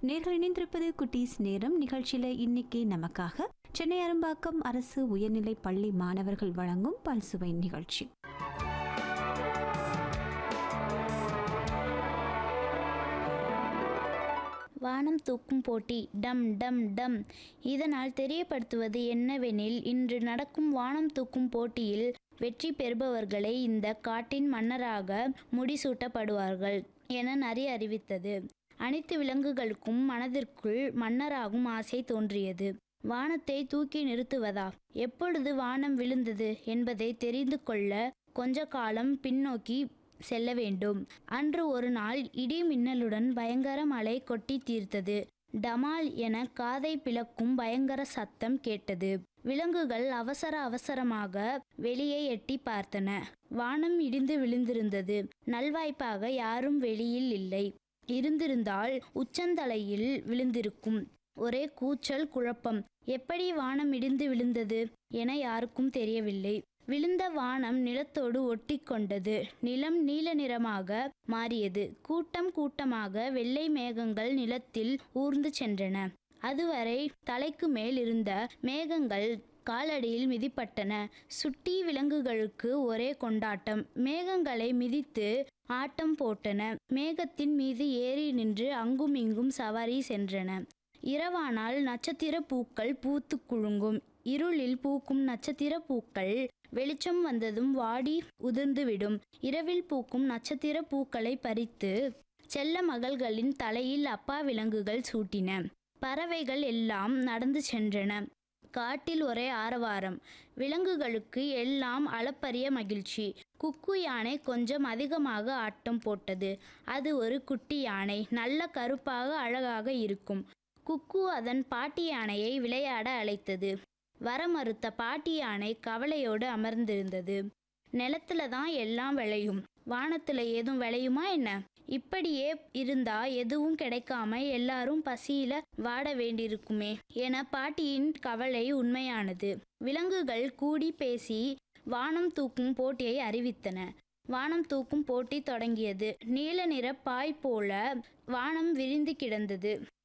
நேர்கள் இணைந்திருப்பது குட்டீஸ் நேரம் நிகழ்ச்சியில இன்னைக்கு நமக்காக சென்னை அரும்பாக்கம் அரசு உயர்நிலை பள்ளி மாணவர்கள் வழங்கும் பல்சுவை நிகழ்ச்சி வானம் தூக்கும் போட்டி டம் டம் டம் இதனால் தெரியப்படுத்துவது என்னவெனில் இன்று நடக்கும் வானம் தூக்கும் போட்டியில் வெற்றி பெறுபவர்களை இந்த காட்டின் மன்னராக முடிசூட்டப்படுவார்கள் என நரி அறிவித்தது அனைத்து விலங்குகளுக்கும் மனதிற்குள் மன்னராகும் ஆசை தோன்றியது வானத்தை தூக்கி நிறுத்துவதா எப்பொழுது வானம் விழுந்தது என்பதை தெரிந்து கொள்ள கொஞ்ச காலம் பின்னோக்கி செல்ல வேண்டும் அன்று ஒரு நாள் இடி மின்னலுடன் பயங்கர மழை கொட்டி தீர்த்தது டமால் என காதை பிளக்கும் பயங்கர சத்தம் கேட்டது விலங்குகள் அவசர அவசரமாக வெளியே எட்டி பார்த்தன வானம் இடிந்து விழுந்திருந்தது நல்வாய்ப்பாக யாரும் வெளியில் இல்லை இருந்திருந்தால் உச்சந்தலையில் விழுந்திருக்கும் ஒரே கூச்சல் குழப்பம் எப்படி வானம் இடிந்து விழுந்தது என யாருக்கும் தெரியவில்லை விழுந்த வானம் நிலத்தோடு ஒட்டி கொண்டது நிலம் நீல நிறமாக மாறியது கூட்டம் கூட்டமாக வெள்ளை மேகங்கள் நிலத்தில் ஊர்ந்து சென்றன அதுவரை தலைக்கு மேல் இருந்த மேகங்கள் காலடியில் மிதிப்பட்டன சுட்டி விலங்குகளுக்கு ஒரே கொண்டாட்டம் மேகங்களை மிதித்து ஆட்டம் போட்டன மேகத்தின் மீது ஏறி நின்று அங்கும் இங்கும் சவாரி சென்றன இரவானால் நட்சத்திர பூக்கள் பூத்து குலுங்கும் இருளில் பூக்கும் நட்சத்திர பூக்கள் வெளிச்சம் வந்ததும் வாடி உதிர்ந்துவிடும் இரவில் பூக்கும் நட்சத்திர பூக்களை பறித்து செல்ல மகள்களின் தலையில் அப்பா விலங்குகள் சூட்டின பறவைகள் எல்லாம் நடந்து சென்றன காட்டில் ஒரே ஆரவாரம் விலங்குகளுக்கு எல்லாம் அளப்பரிய மகிழ்ச்சி குக்கு யானை கொஞ்சம் அதிகமாக ஆட்டம் போட்டது அது ஒரு குட்டி யானை நல்ல கருப்பாக அழகாக இருக்கும் குக்கு அதன் பாட்டி யானையை விளையாட அழைத்தது வர மறுத்த பாட்டி யானை கவலையோடு அமர்ந்திருந்தது நிலத்துல தான் எல்லாம் விளையும் வானத்துல ஏதும் விளையுமா என்ன இப்படியே இருந்தா எதுவும் கிடைக்காம எல்லாரும் பசியில வாட வேண்டியிருக்குமே என பாட்டியின் கவலை உண்மையானது விலங்குகள் கூடி பேசி வானம் தூக்கும் போட்டியை அறிவித்தன வானம் தூக்கும் போட்டி தொடங்கியது நீல நிற பாய் போல வானம் விரிந்து கிடந்தது